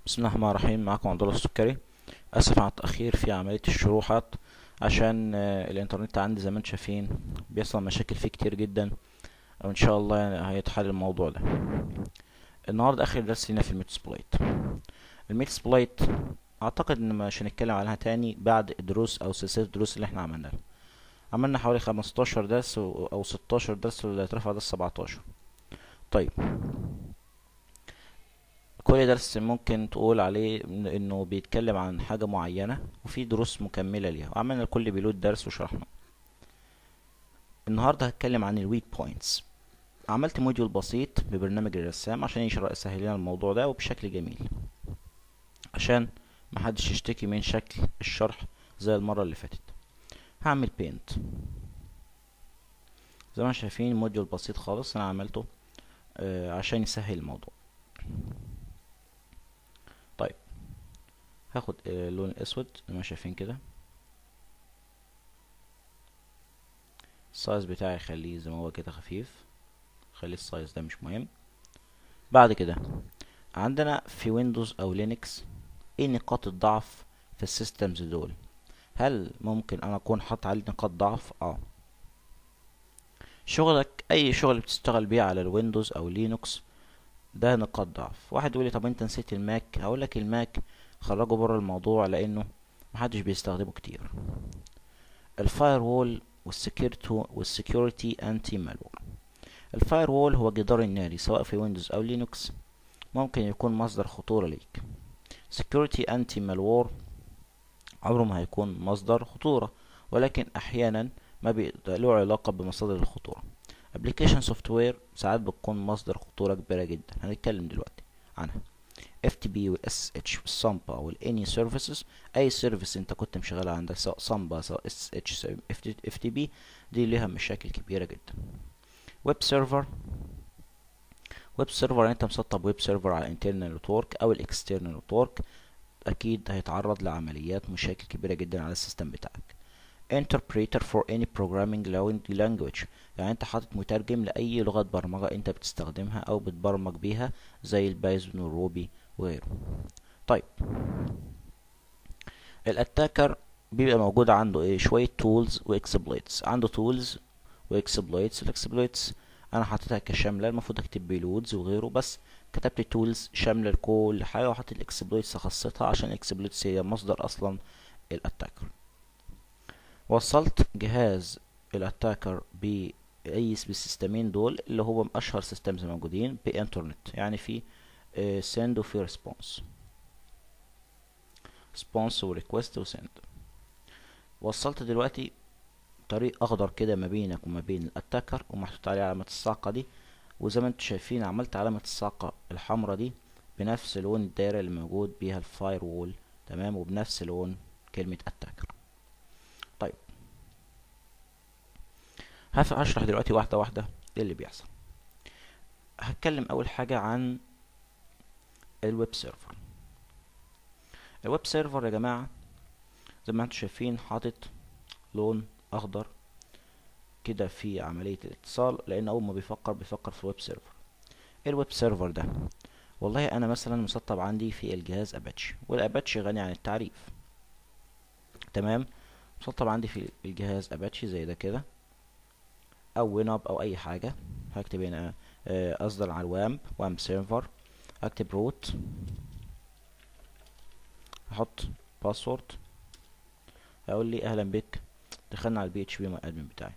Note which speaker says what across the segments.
Speaker 1: بسم الله الرحمن الرحيم معكم عبد الله السكري اسف على التاخير في عمليه الشروحات عشان آه، الانترنت عندي زي ما انتم شايفين بيحصل مشاكل فيه كتير جدا وان شاء الله يعني هيتحل الموضوع ده النهارده اخر درس لينا في الميتسبلايت الميتسبلايت اعتقد ان مش هنتكلم عنها تاني بعد الدروس او سلسله الدروس اللي احنا عملناها عملنا حوالي 15 درس و- او 16 درس واللي اترفع ده 17 طيب كل درس ممكن تقول عليه إن- انه بيتكلم عن حاجة معينة وفي دروس مكملة ليها وعملنا لكل بيلود درس وشرحنا النهاردة هتكلم عن الويك بوينتس عملت موديول بسيط ببرنامج الرسام عشان يشرح يسهل لنا الموضوع ده وبشكل جميل عشان محدش يشتكي من شكل الشرح زي المرة اللي فاتت هعمل بينت زي ما شايفين موديول بسيط خالص انا عملته آه، عشان يسهل الموضوع طيب هاخد آه، اللون الاسود زي ما شايفين كده السايز بتاعي خليه زي ما هو كده خفيف خلي السايز ده مش مهم بعد كده عندنا في ويندوز او لينكس ايه نقاط الضعف في السيستمز دول هل ممكن انا اكون حاطط عليه نقاط ضعف اه شغلك اي شغل بتشتغل بيه على الويندوز او لينكس ده نقاط ضعف واحد يقول لي طب انت نسيت الماك هقول لك الماك خرجه بره الموضوع لانه محدش بيستخدمه كتير الفاير وول والسكيورتي والسكيورتي انتي مالور الفاير وول هو جدار الناري سواء في ويندوز او لينكس ممكن يكون مصدر خطورة ليك سكيورتي انتي مالور عمره ما هيكون مصدر خطورة ولكن احيانا ما بيبقى له علاقة بمصادر الخطورة ابلكيشن سوفت وير ساعات بتكون مصدر خطورة كبيرة جدا هنتكلم دلوقتي عنها FTP وال SSH والسامبا والاني سيرفيسز اي سيرفيس انت كنت مشغل عندك سواء سامبا سواء SSH FTP دي ليها مشاكل كبيرة جدا ويب سيرفر ويب سيرفر انت مسطب ويب سيرفر على الانترنال نتورك او الاكسترنال نتورك اكيد هيتعرض لعمليات مشاكل كبيرة جدا على السيستم بتاعك interpreter for any programming lang- language يعني انت حاطط مترجم لأي لغة برمجة انت بتستخدمها او بتبرمج بيها زي البايثون والروبي وغيره طيب الاتاكر بيبقى موجود عنده ايه شوية تولز واكسبلويتس عنده تولز واكسبلويتس الاكسبلويتس انا حاططها كشاملة المفروض اكتب بيلودز وغيره بس كتبت تولز شاملة لكل حاجة وحطيت الاكسبلويتس خاصتها عشان الاكسبلويتس هي مصدر اصلا الاتاكر وصلت جهاز الاتاكر باي بالسيستمين دول اللي هو اشهر سيستمز موجودين بانترنت يعني في سند وفي ريسبونس ريسبونس وريكوست وسند وصلت دلوقتي طريق اخضر كده ما بينك وما بين الاتاكر ومحطوط عليه علامة الصاعقة دي وزي ما انتم شايفين عملت علامة الصاعقة الحمراء دي بنفس لون الدايرة اللي موجود بيها الفاير وول تمام وبنفس لون كلمة اتاكر طيب هف- هشرح دلوقتي واحدة واحدة ايه اللي بيحصل هتكلم اول حاجة عن الويب سيرفر الويب سيرفر يا جماعة زي ما انتم شايفين حاطط لون اخضر كده في عملية الاتصال لان اول ما بيفكر بيفكر في الويب سيرفر ايه الويب سيرفر ده والله انا مثلا مسطب عندي في الجهاز اباتشي والاباتشي غني عن التعريف تمام مسطب عندي في الجهاز اباتشي زي ده كده او ويناب او اي حاجه هكتب هنا آه، اصدر على الوامب وامب سيرفر هكتب روت احط باسورد هيقول لي اهلا بك دخلنا على البي اتش بي ادمن بتاعي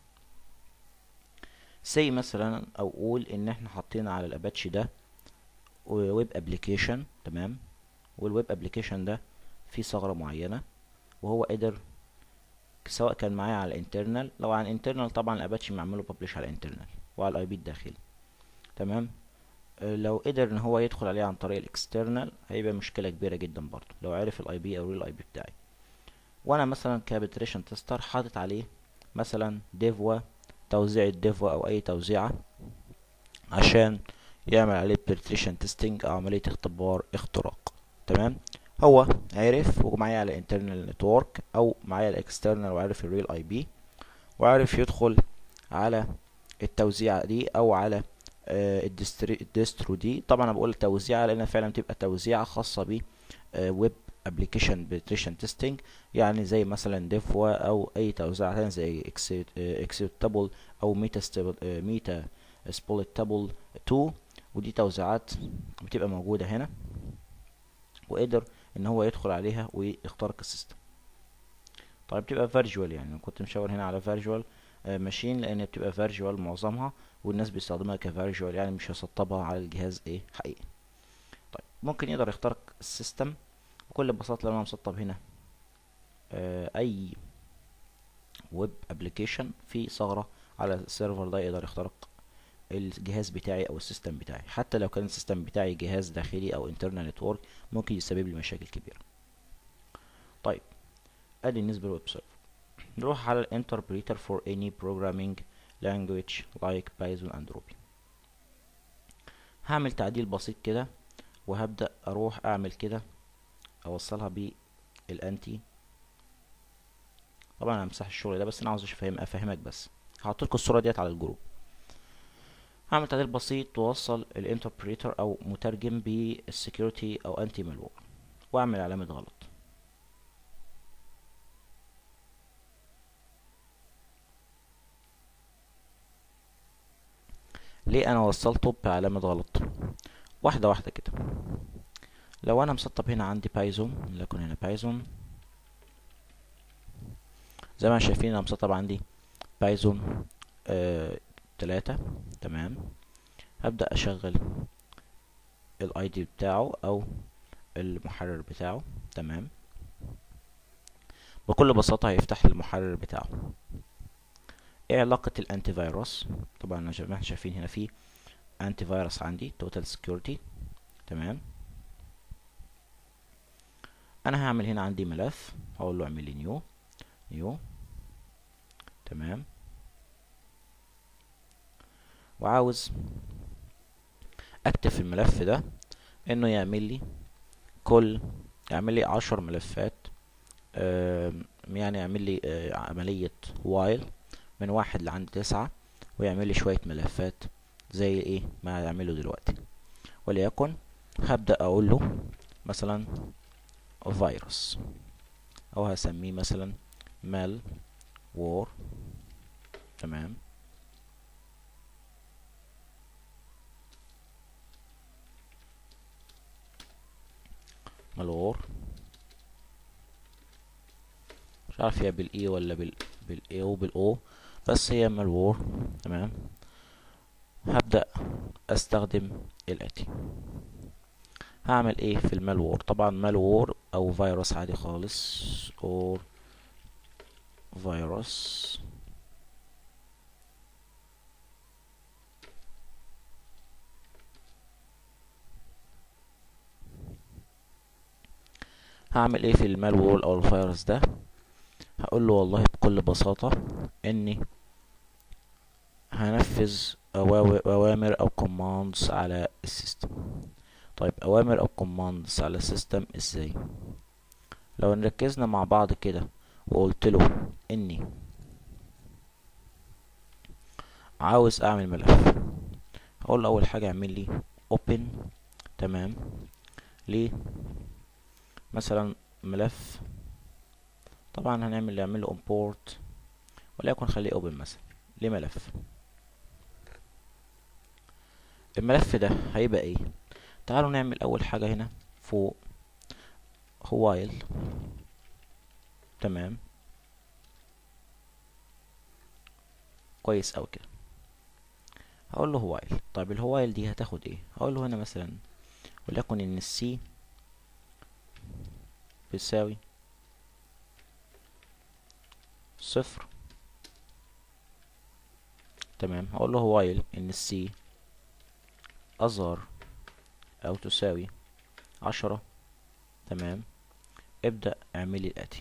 Speaker 1: سي مثلا او قول ان احنا حاطين على الاباتشي ده ويب ابلكيشن تمام والويب ابلكيشن ده فيه ثغرة معينة وهو قدر سواء كان معايا على الانترنال لو على الانترنال طبعا الاباتشي معمله ببلش على الانترنال وعلى الاي بي الداخلي تمام آه، لو قدر ان هو يدخل عليه عن طريق الاكسترنال هيبقى مشكلة كبيرة جدا برضه لو عرف الاي بي او الاي بي بتاعي وانا مثلا كابتريشن تستر حاطط عليه مثلا ديفوا توزيع الديفوا او اي توزيعة عشان يعمل عليه بيرتريشن تيستنج او عملية اختبار اختراق تمام هو عرف ومعايا على الانترنال نتورك او معايا الاكسترنال وعرف الريل اي بي وعرف يدخل على التوزيعة دي او على آه، الديستري- الديسترو دي طبعا انا بقول توزيعه لانها فعلا بتبقى توزيعه خاصه ب ويب ابلكيشن بنتريشن تيستنج يعني زي مثلا ديفوا او اي توزيعه تانية زي اكسبتابل او ميتا ميتا سبوليتابل 2 ودي توزيعات بتبقى موجوده هنا وقدر ان هو يدخل عليها ويخترق السيستم طيب بتبقى فيرجوال يعني أنا كنت مشاور هنا على فيرجوال ماشين لان بتبقى فيرجوال معظمها والناس بيستخدمها كفيرجوال يعني مش هسطبها على الجهاز ايه حقيقي طيب ممكن يقدر يخترق السيستم بكل بساطة لو انا مسطب هنا آه، اي ويب ابلكيشن في ثغرة على السيرفر ده يقدر يخترق الجهاز بتاعي او السيستم بتاعي حتى لو كان السيستم بتاعي جهاز داخلي او انترنال نتورك ممكن يسبب لي مشاكل كبيرة طيب ادي بالنسبة للويب سيرفر نروح على الانتربريتر for any programming language like Python and Ruby هعمل تعديل بسيط كده وهبدأ اروح اعمل كده اوصلها بالانتي طبعا انا همسح الشغل ده بس انا عاوز افهم افهمك بس هحط لكم الصوره ديت على الجروب هعمل تعديل بسيط واوصل الانتربريتر او مترجم بالسكيورتي او انتي مالوير واعمل علامه غلط ليه انا وصلته بعلامه غلط واحده واحده كده لو انا مسطب هنا عندي بايثون لكن هنا بايثون زي ما شايفين انا مسطب عندي بايثون آه تلاتة تمام هبدأ اشغل الاي دي بتاعه او المحرر بتاعه تمام بكل بساطة هيفتح المحرر بتاعه ايه علاقة الانتي فيروس طبعا زي ما احنا شايفين هنا في انتي فيروس عندي توتال سكيورتي تمام انا هعمل هنا عندي ملف هقول له اعمل لي نيو نيو تمام وعاوز اكتب في الملف ده انه يعمل لي كل يعمل لي عشر ملفات يعني يعمل لي آه عملية وايل من واحد لعند تسعة ويعمل لي شوية ملفات زي ايه ما هيعمله دلوقتي وليكن هبدأ اقول له مثلا فيروس او هسميه مثلا مال وور تمام مالوور مش عارف هي بالاي ولا بال بالاي او بالاو بس هي مالوور تمام هبدأ استخدم الاتي هعمل ايه في المالوور طبعا مالوور او فيروس عادي خالص اور فيروس هعمل ايه في المالوور او الفيروس ده هقول له والله بكل بساطة اني هنفذ اوامر او commands على السيستم طيب اوامر او commands على السيستم ازاي لو ركزنا مع بعض كده وقلت له اني عاوز اعمل ملف هقول له اول حاجة اعمل لي open تمام ليه مثلا ملف طبعا هنعمل نعمل له import وليكن خليه open مثلا ليه ملف الملف ده هيبقى ايه تعالوا نعمل اول حاجة هنا فوق while تمام كويس اوي كده هقول له while طيب الوايل دي هتاخد ايه هقول له هنا مثلا وليكن ان السي بتساوي صفر تمام هقول له while ان السي اصغر او تساوي عشرة تمام ابدأ اعملي الاتي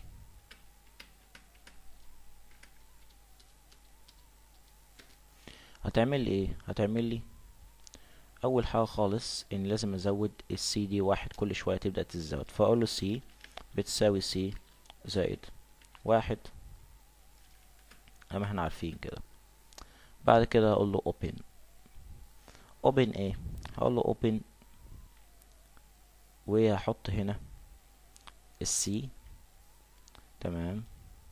Speaker 1: هتعمل لي ايه هتعمل لي اول حاجة خالص ان لازم ازود السي دي واحد كل شوية تبدأ تزود فاقول له سي بتساوي سي زائد واحد زي ما احنا عارفين كده بعد كده اقول له open open ايه هقول له open وهحط هنا السي تمام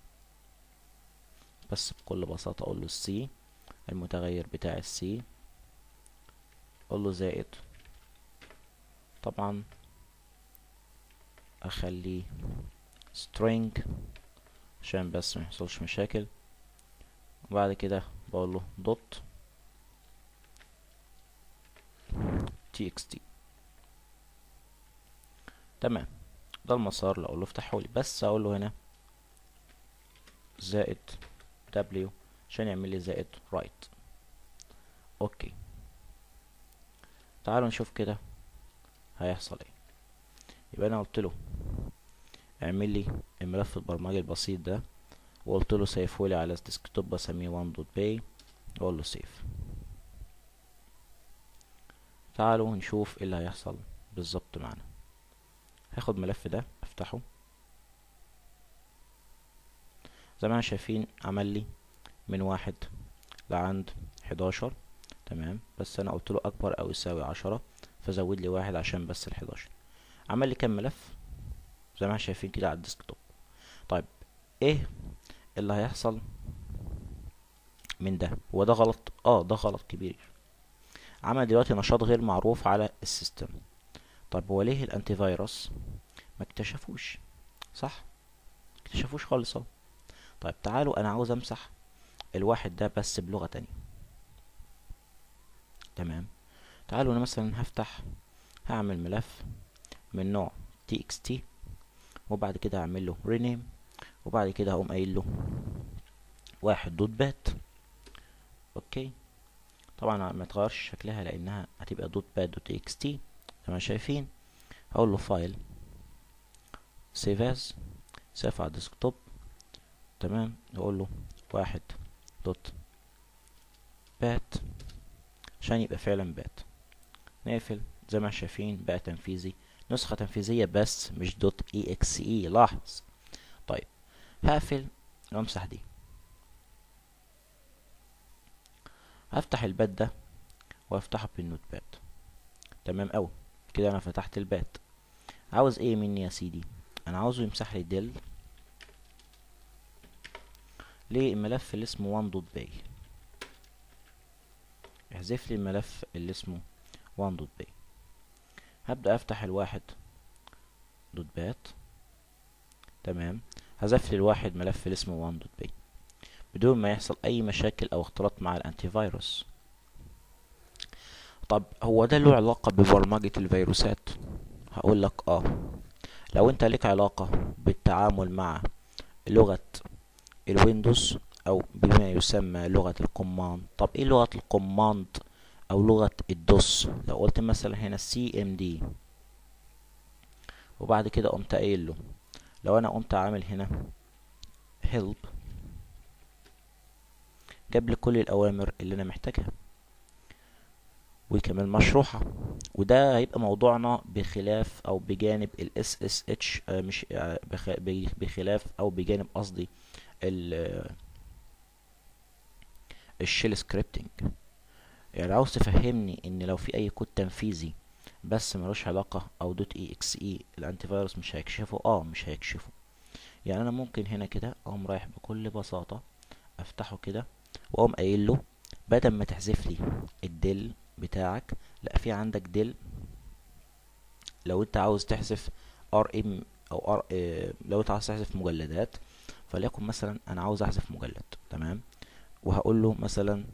Speaker 1: بس بكل بساطة اقول له السي المتغير بتاع السي اقول له زائد طبعا اخليه string عشان بس ما يحصلش مشاكل وبعد كده بقول له دوت txt تمام ده المسار اللي اقول له افتحه لي بس اقول له هنا زائد w عشان يعمل لي زائد رايت اوكي تعالوا نشوف كده هيحصل ايه يبقى انا قلت له اعمل لي الملف البرمجي البسيط ده وقلت له سيفه لي على الديسكتوب بسميه one dot pay واقول له سيف تعالوا نشوف ايه اللي هيحصل بالظبط معانا هاخد ملف ده افتحه زي ما احنا شايفين عمل لي من واحد لعند حداشر تمام بس انا قلت له اكبر او يساوي عشرة فزود لي واحد عشان بس الحداشر عمل لي كام ملف زي ما احنا شايفين كده على الديسكتوب طيب ايه اللي هيحصل من ده هو ده غلط اه ده غلط كبير عمل دلوقتي نشاط غير معروف على السيستم طيب هو ليه الانتي فيروس ما اكتشفوش صح اكتشفوش خالص اهو طيب تعالوا انا عاوز امسح الواحد ده بس بلغة تانية تمام تعالوا انا مثلا هفتح هعمل ملف من نوع txt وبعد كده هعمل له rename وبعد كده هقوم قايل له واحد دوت بات اوكي طبعا ما تغيرش شكلها لانها هتبقى دوت بات دوت اكس تي زي ما شايفين هقول له فايل سيف از سيف على الديسكتوب تمام نقول له واحد دوت بات عشان يبقى فعلا بات نقفل زي ما شايفين بقى تنفيذي نسخة تنفيذية بس مش دوت اي اكس اي لاحظ طيب هقفل وامسح دي هفتح البات ده وافتحه بالنوت باد تمام اوي كده انا فتحت البات عاوز ايه مني يا سيدي انا عاوزه يمسح لي ديل للملف اللي اسمه وان دوت باي احذف لي الملف اللي اسمه وان دوت باي هبدأ افتح الواحد دوت بات تمام هزف لي الواحد ملف اللي اسمه وان دوت باي بدون ما يحصل اي مشاكل او اختلاط مع الانتي فيروس طب هو ده له علاقة ببرمجة الفيروسات هقول لك اه لو انت ليك علاقة بالتعامل مع لغة الويندوز او بما يسمى لغة الكوماند طب ايه لغة الكوماند او لغة الدوس لو قلت مثلا هنا سي ام دي وبعد كده قمت قايل له لو انا قمت عامل هنا help جاب لي كل الاوامر اللي انا محتاجها وكمان مشروحة وده هيبقى موضوعنا بخلاف او بجانب ال SSH آه مش آه بخلاف او بجانب قصدي ال الشيل سكريبتنج يعني عاوز تفهمني ان لو في اي كود تنفيذي بس ملوش علاقة او دوت اي اكس اي الانتي فيروس مش هيكشفه اه مش هيكشفه يعني انا ممكن هنا كده اقوم رايح بكل بساطة افتحه كده واقوم قايل له بدل ما تحذف لي الدل بتاعك لا في عندك دل لو انت عاوز تحذف ار ام او ار اه لو انت عاوز تحذف مجلدات فليكن مثلا انا عاوز احذف مجلد تمام وهقول له مثلا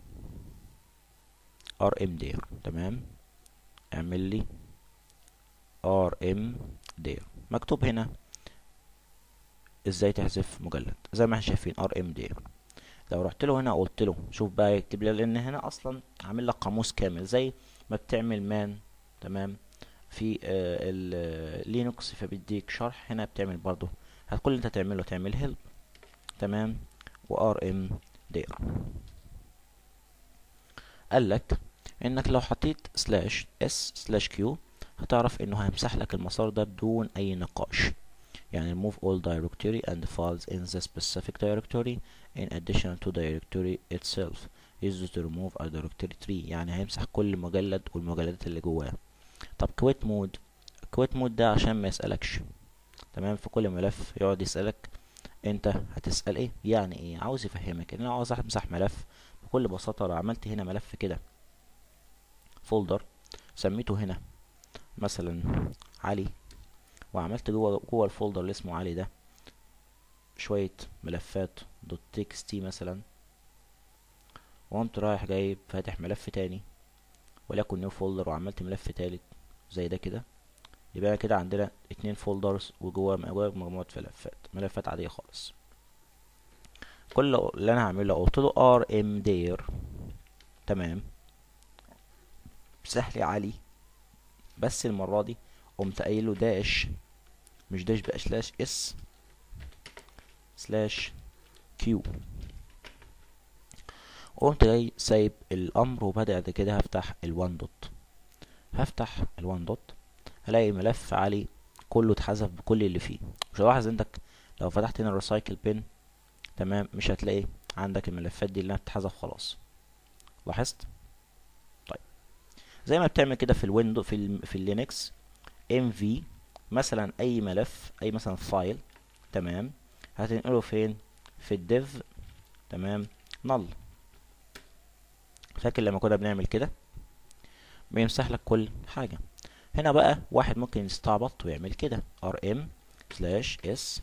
Speaker 1: ار ام دير تمام اعمل لي ار ام دير مكتوب هنا ازاي تحذف مجلد زي ما احنا شايفين ار ام دير لو رحت له هنا قلت له شوف بقى يكتب لي لان هنا اصلا عامل لك قاموس كامل زي ما بتعمل مان تمام في آه اللينكس فبيديك شرح هنا بتعمل برضو كل اللي انت تعمله تعمل هيلب تمام وار ام دير قال لك انك لو حطيت سلاش اس سلاش كيو هتعرف انه هيمسح لك المسار ده بدون اي نقاش يعني remove all directory and files in the specific directory in addition to directory itself is to remove a directory tree يعني هيمسح كل مجلد والمجلدات اللي جواه طب quit mode quit mode ده عشان ما يسألكش تمام في كل ملف يقعد يسألك انت هتسأل ايه يعني ايه عاوز يفهمك ان انا عاوز امسح ملف بكل بساطة لو عملت هنا ملف كده فولدر سميته هنا مثلا علي وعملت جوه جوه الفولدر اللي اسمه علي ده شوية ملفات دوت تكست مثلا وقمت رايح جايب فاتح ملف تاني وليكن نيو فولدر وعملت ملف تالت زي ده كده يبقى كده عندنا اتنين فولدرز وجوه جوه مجموعة ملفات ملفات عادية خالص كل اللي انا هعمله قلت له ار ام دير تمام مسح لي علي بس المرة دي قمت قايل له داش مش داش بقى سلاش اس سلاش كيو وقمت جاي سايب الامر وبدأ كده هفتح الوان دوت هفتح الوان دوت هلاقي ملف علي كله اتحذف بكل اللي فيه مش هلاحظ انك لو فتحت هنا الريسايكل بين تمام مش هتلاقي عندك الملفات دي اللي هتتحذف خلاص لاحظت طيب زي ما بتعمل كده في الويندو في ال في اللينكس ام في مثلا اي ملف اي مثلا فايل تمام هتنقله فين في الديف تمام نل فاكر لما كنا بنعمل كده بيمسح لك كل حاجه هنا بقى واحد ممكن يستعبط ويعمل كده rm سلاش s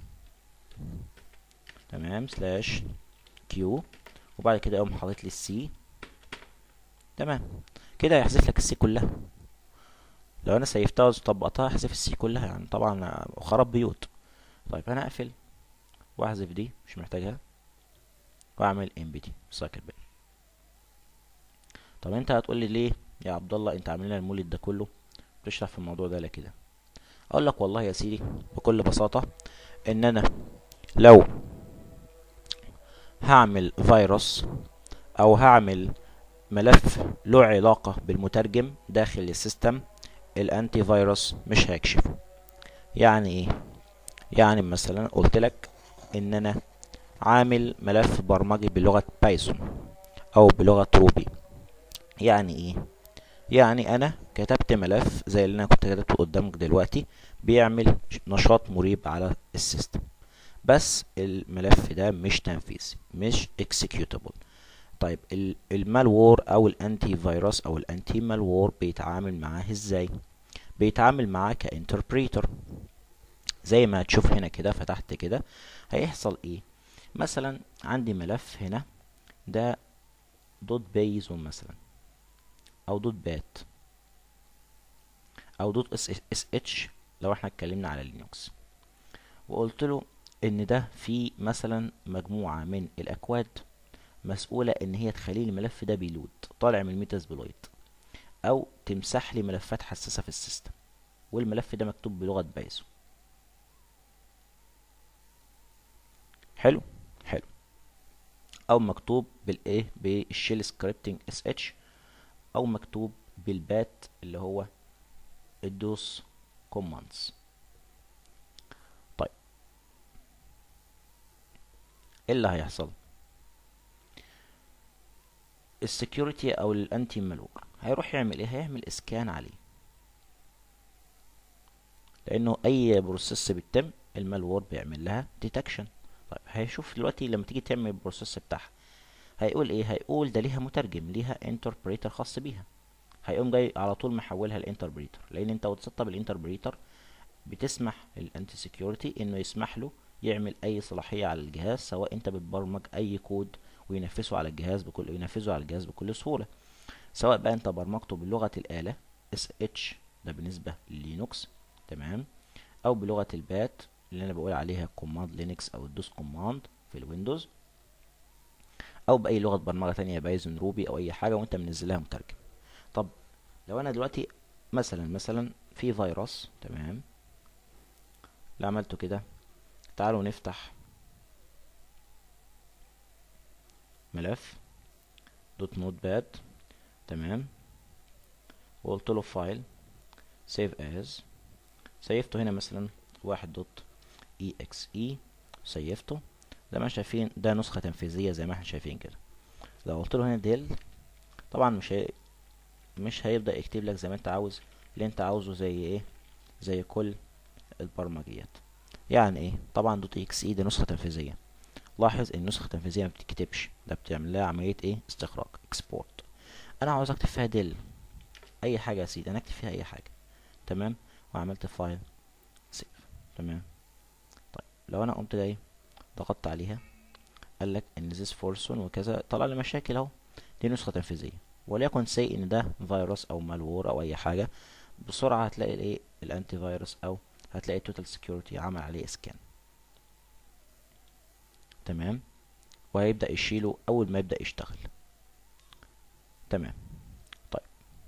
Speaker 1: تمام سلاش q وبعد كده يقوم حاطط لي السي تمام كده هيحذف لك السي كلها لو انا سيفتها وطبقتها هحذف السي كلها يعني طبعا خراب بيوت طيب انا اقفل واحذف دي مش محتاجها واعمل empty سايكل بين طب انت هتقول لي ليه يا عبد الله انت عامل لنا المولد ده كله تشرح في الموضوع ده لا كده اقول لك والله يا سيدي بكل بساطة ان انا لو هعمل فيروس او هعمل ملف له علاقة بالمترجم داخل السيستم الانتي فيروس مش هيكشفه يعني ايه يعني مثلا قلت لك ان انا عامل ملف برمجي بلغة بايثون او بلغة روبي يعني ايه يعني انا كتبت ملف زي اللي انا كنت كتبته قدامك دلوقتي بيعمل نشاط مريب على السيستم بس الملف ده مش تنفيذي مش اكسكيوتابل طيب المالوور او الانتي فيروس او الانتي مالوور بيتعامل معاه ازاي بيتعامل معاه كانتربريتر زي ما هتشوف هنا كده فتحت كده هيحصل ايه مثلا عندي ملف هنا ده دوت بيزون مثلا او دوت بات او دوت اس اس اتش لو احنا اتكلمنا على لينكس وقلت له ان ده في مثلا مجموعة من الاكواد مسؤولة ان هي تخلي الملف ده بيلود طالع من الميتاسبلويت او تمسح لي ملفات حساسة في السيستم والملف ده مكتوب بلغة بايثون حلو حلو او مكتوب بالايه بالشيل سكريبتنج اس اتش او مكتوب بالبات اللي هو الدوس كوماندز طيب ايه اللي هيحصل السكيورتي او الانتي مالور هيروح يعمل ايه هيعمل اسكان عليه لانه اي بروسيس بيتم المالور بيعمل لها ديتكشن طيب هيشوف دلوقتي لما تيجي تعمل البروسيس بتاعها هيقول ايه هيقول ده ليها مترجم ليها انتربريتر خاص بيها هيقوم جاي على طول محولها لانتربريتر لان انت وتسطب الانتربريتر بتسمح للانتي سكيورتي انه يسمح له يعمل اي صلاحيه على الجهاز سواء انت بتبرمج اي كود وينفذه على الجهاز بكل ينفذه على الجهاز بكل سهوله سواء بقى انت برمجته بلغه الاله اس اتش ده بالنسبه للينوكس تمام او بلغه البات اللي انا بقول عليها كوماند لينكس او الدوس كوماند في الويندوز او باي لغه برمجه تانية بايثون روبي او اي حاجه وانت منزلها مترجم طب لو انا دلوقتي مثلا مثلا في فيروس تمام اللي عملته كده تعالوا نفتح ملف دوت نوت باد تمام وقلت له فايل سيف از سيفته هنا مثلا واحد دوت اي اكس اي سيفته زي ما شايفين ده نسخة تنفيذية زي ما احنا شايفين كده لو قلت له هنا ديل طبعا مش هي... مش هيبدأ يكتب لك زي ما انت عاوز اللي انت عاوزه زي ايه زي كل البرمجيات يعني ايه طبعا دوت اكس اي دي نسخة تنفيذية لاحظ ان النسخة التنفيذية ما بتتكتبش ده بتعمل لها عملية ايه استخراج اكسبورت انا عاوز اكتب فيها ديل اي حاجة يا سيدي انا اكتب فيها اي حاجة تمام وعملت فايل سيف تمام طيب لو انا قمت جاي ضغطت عليها قال لك ان this person وكذا طلع لي مشاكل اهو دي نسخة تنفيذية وليكن سي ان ده فيروس او مالوور او اي حاجة بسرعة هتلاقي الايه الانتي فيروس او هتلاقي توتال سكيورتي عمل عليه اسكان تمام وهيبدأ يشيله اول ما يبدأ يشتغل تمام طيب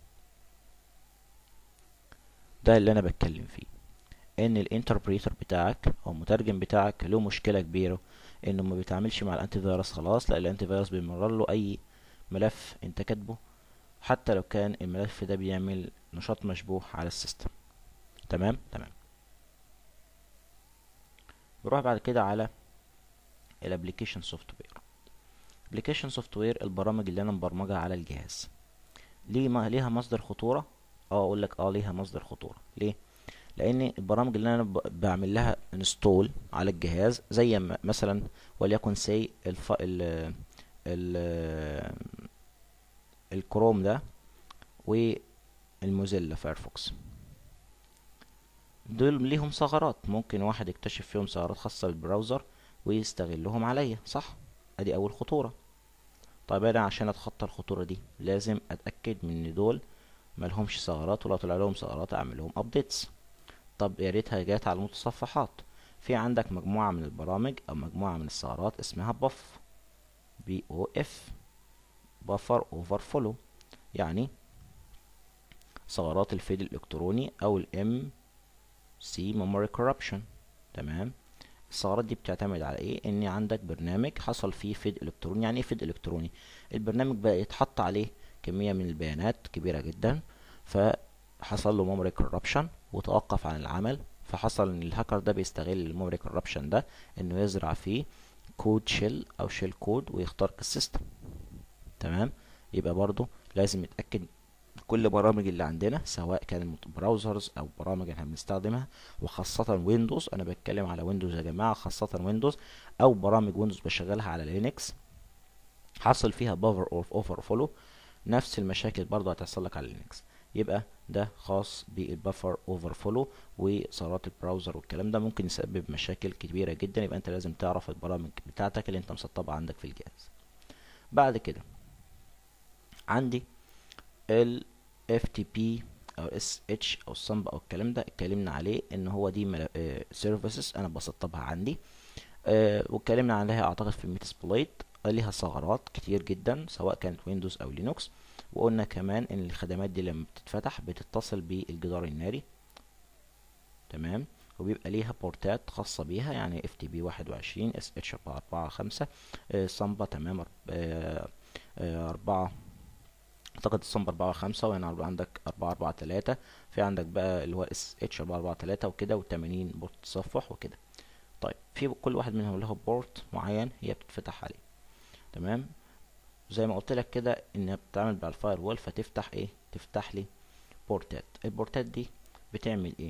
Speaker 1: ده اللي انا بتكلم فيه ان الانتربريتر بتاعك او المترجم بتاعك له مشكلة كبيرة انه ما بيتعاملش مع الانتي فيروس خلاص لا الانتي فيروس بيمرر له اي ملف انت كاتبه حتى لو كان الملف ده بيعمل نشاط مشبوه على السيستم تمام تمام نروح بعد كده على الابليكيشن سوفت وير ابليكيشن سوفت وير البرامج اللي انا مبرمجها على الجهاز ليه ما ليها مصدر خطوره اه اقول لك اه ليها مصدر خطوره ليه لان البرامج اللي انا بعمل لها انستول على الجهاز زي مثلا وليكن سي الف... ال ال الكروم ده والموزيلا فايرفوكس دول ليهم ثغرات ممكن واحد يكتشف فيهم ثغرات خاصة بالبراوزر ويستغلهم عليا صح ادي اول خطورة طيب انا عشان اتخطى الخطورة دي لازم اتأكد من ان دول ملهمش ثغرات ولو طلع لهم ثغرات اعمل لهم ابديتس طب يا ريتها جات على المتصفحات في عندك مجموعة من البرامج او مجموعة من الثغرات اسمها بف بي او اف بفر اوفر فولو يعني ثغرات الفيد الالكتروني او الام سي memory corruption تمام الثغرات دي بتعتمد على ايه ان عندك برنامج حصل فيه فيد الكتروني يعني ايه فيد الكتروني البرنامج بقى يتحط عليه كمية من البيانات كبيرة جدا فحصل له memory corruption وتوقف عن العمل فحصل ان الهاكر ده بيستغل الميموري كوربشن ده انه يزرع فيه كود شيل او شيل كود ويخترق السيستم تمام يبقى برضو لازم نتاكد كل البرامج اللي عندنا سواء كان براوزرز او برامج احنا بنستخدمها وخاصة ويندوز انا بتكلم على ويندوز يا جماعة خاصة ويندوز او برامج ويندوز بشغلها على لينكس حصل فيها بافر اوف اوفر فولو نفس المشاكل برضو هتحصل لك على لينكس يبقى ده خاص بالبفر اوفر فولو وثغرات البراوزر والكلام ده ممكن يسبب مشاكل كبيره جدا يبقى انت لازم تعرف البرامج بتاعتك اللي انت مسطبها عندك في الجهاز بعد كده عندي ال FTP او SH او الصمب او الكلام ده اتكلمنا عليه ان هو دي سيرفيسز انا بسطبها عندي أه واتكلمنا عليها اعتقد في الميتسبلويت ليها ثغرات كتير جدا سواء كانت ويندوز او لينوكس وقلنا كمان ان الخدمات دي لما بتتفتح بتتصل بالجدار الناري تمام وبيبقى ليها بورتات خاصة بيها يعني اف تي بي واحد وعشرين اس اتش اربعة خمسة صمبا تمام اربعة اعتقد الصمبا اربعة خمسة وهنا عندك اربعة اربعة تلاتة في عندك بقى اللي هو اس اتش اربعة اربعة تلاتة وكده والتمانين بورت تصفح وكده طيب في كل واحد منهم له بورت معين هي بتتفتح عليه تمام زي ما قلت لك كده انها بتتعامل مع الفاير وول فتفتح ايه تفتح لي بورتات البورتات دي بتعمل ايه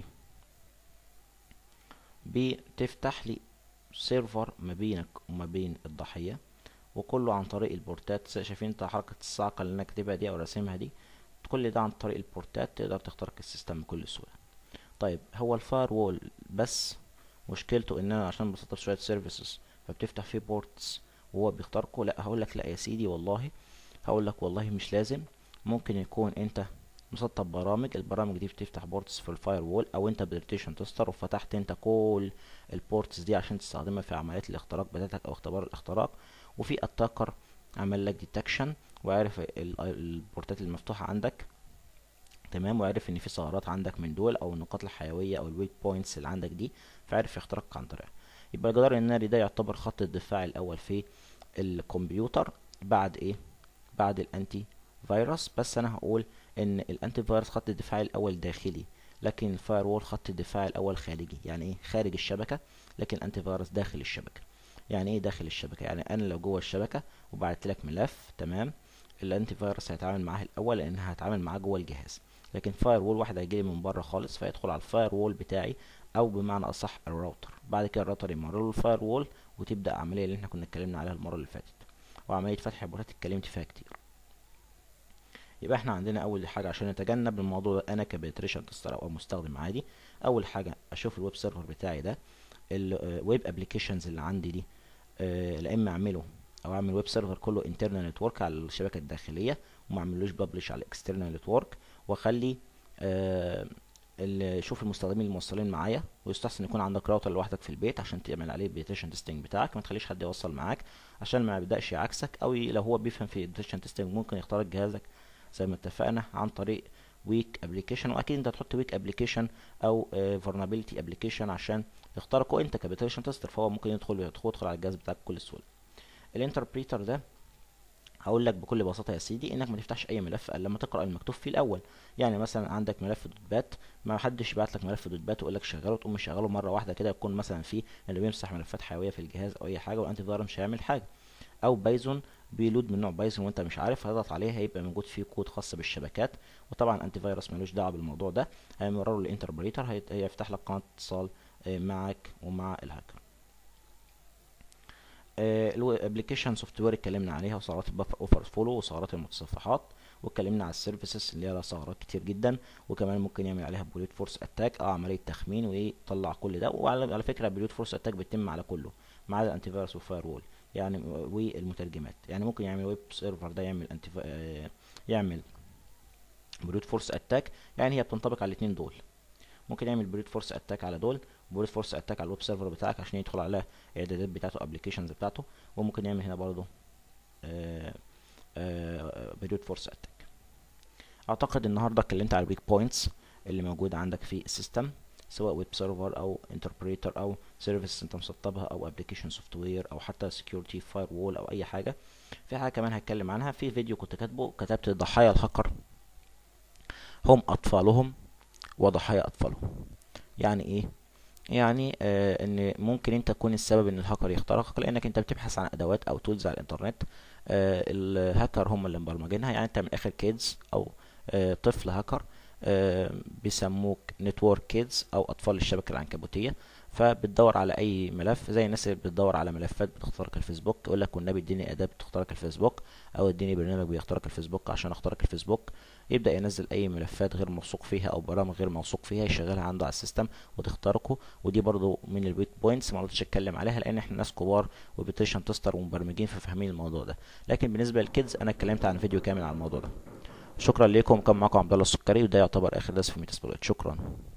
Speaker 1: بتفتح لي سيرفر ما بينك وما بين الضحيه وكله عن طريق البورتات شايفين انت حركه الصاعقه اللي انا كاتبها دي او راسمها دي كل ده عن طريق البورتات تقدر تخترق السيستم بكل سهوله طيب هو الفاير وول بس مشكلته ان انا عشان بسطب شويه سيرفيسز فبتفتح فيه بورتس وهو بيخترقه لا هقول لك لا يا سيدي والله هقول لك والله مش لازم ممكن يكون انت مسطب برامج البرامج دي بتفتح بورتس في الفاير وول او انت بريتيشن تستر وفتحت انت كل البورتس دي عشان تستخدمها في عمليات الاختراق بتاعتك او اختبار الاختراق وفي اتاكر عمل لك ديتكشن وعرف البورتات المفتوحه عندك تمام وعرف ان في ثغرات عندك من دول او النقاط الحيويه او الويك بوينتس اللي عندك دي فعرف يخترق عن طريقها يبقى الجدار الناري ده يعتبر خط الدفاع الاول في الكمبيوتر بعد ايه بعد الانتي فيروس بس انا هقول ان الانتي فيروس خط الدفاع الاول داخلي لكن الفاير وول خط الدفاع الاول خارجي يعني ايه خارج الشبكه لكن الانتي فيروس داخل الشبكه يعني ايه داخل الشبكه يعني انا لو جوه الشبكه وبعت لك ملف تمام الانتي فيروس هيتعامل معاه الاول لانها هتعامل معاه جوه الجهاز لكن فاير وول واحد هيجي من بره خالص فيدخل على الفاير وول بتاعي او بمعنى اصح الراوتر بعد كده الراوتر يمر له الفاير وول وتبدا عمليه اللي احنا كنا اتكلمنا عليها المره اللي فاتت وعمليه فتح البورتات اتكلمت فيها كتير يبقى احنا عندنا اول حاجه عشان نتجنب الموضوع ده انا كبنتريشن تستر او مستخدم عادي اول حاجه اشوف الويب سيرفر بتاعي ده الويب ابلكيشنز اللي عندي دي لا اما اعمله او اعمل ويب سيرفر كله انترنال نتورك على الشبكه الداخليه وما اعملوش ببلش على الاكسترنال نتورك واخلي آه شوف المستخدمين الموصلين معايا ويستحسن يكون عندك راوتر لوحدك في البيت عشان تعمل عليه بيتيشن تيستنج بتاعك ما تخليش حد يوصل معاك عشان ما يبداش يعكسك او لو هو بيفهم في البيتيشن تيستنج ممكن يخترق جهازك زي ما اتفقنا عن طريق ويك ابلكيشن واكيد انت هتحط ويك ابلكيشن او فولنربيلتي ابلكيشن عشان يخترقه انت كبيتيشن تيستر فهو ممكن يدخل يدخل على الجهاز بتاعك بكل سهوله الانتربريتر ده هقول لك بكل بساطه يا سيدي انك ما تفتحش اي ملف الا لما تقرا المكتوب فيه الاول يعني مثلا عندك ملف دوت بات ما حدش يبعت لك ملف دوت بات ويقول لك شغله تقوم مشغله مره واحده كده يكون مثلا فيه اللي بيمسح ملفات حيويه في الجهاز او اي حاجه والانتي فايروس مش هيعمل حاجه او بايثون بيلود من نوع بايثون وانت مش عارف هتضغط عليه هيبقى موجود فيه كود خاص بالشبكات وطبعا انتي فايروس ملوش دعوه بالموضوع ده هيمرره للانتربريتر هيفتح لك قناه اتصال معك ومع الهاكر الابلكيشن سوفت وير اتكلمنا عليها وثغرات البفر اوفر فولو وثغرات المتصفحات واتكلمنا على السيرفيسز اللي لها ثغرات كتير جدا وكمان ممكن يعمل عليها بوليت فورس اتاك او عمليه تخمين ويطلع كل ده وعلى فكره بوليت فورس اتاك بتتم على كله ما عدا الانتي فيروس والفاير وول يعني والمترجمات يعني ممكن يعمل ويب سيرفر ده يعمل انتي يعمل بوليت فورس اتاك يعني هي بتنطبق على الاثنين دول ممكن يعمل بريد فورس اتاك على دول بريد فورس اتاك على الويب سيرفر بتاعك عشان يدخل على الاعدادات بتاعته ابلكيشنز بتاعته وممكن يعمل هنا برضه بريد فورس اتاك اعتقد النهارده اتكلمت على الويك بوينتس اللي موجوده عندك في السيستم سواء ويب سيرفر او انتربريتر او سيرفيس انت مسطبها او ابلكيشن سوفت وير او حتى سكيورتي فاير وول او اي حاجه في حاجه كمان هتكلم عنها في فيديو كنت كاتبه كتبت ضحايا الهاكر هم اطفالهم وضحايا اطفالهم يعني ايه يعني آه ان ممكن انت تكون السبب ان الهاكر يخترقك لانك انت بتبحث عن ادوات او تولز على الانترنت آه الهاكر هم اللي مبرمجينها يعني انت من الاخر كيدز او آه طفل هاكر آه بيسموك نتورك كيدز او اطفال الشبكه العنكبوتيه فبتدور على اي ملف زي الناس اللي بتدور على ملفات بتخترق الفيسبوك يقول لك والنبي اديني اداه بتخترق الفيسبوك او اديني برنامج بيخترق الفيسبوك عشان اخترق الفيسبوك يبدا ينزل اي ملفات غير موثوق فيها او برامج غير موثوق فيها يشغلها عنده على السيستم وتخترقه ودي برضو من الويك بوينتس ما رضيتش اتكلم عليها لان احنا ناس كبار وبيتيشن تستر ومبرمجين ففاهمين الموضوع ده لكن بالنسبه للكيدز انا اتكلمت عن فيديو كامل عن الموضوع ده شكرا لكم كان معكم عبد الله السكري وده يعتبر اخر درس في ميتاسبلويت شكرا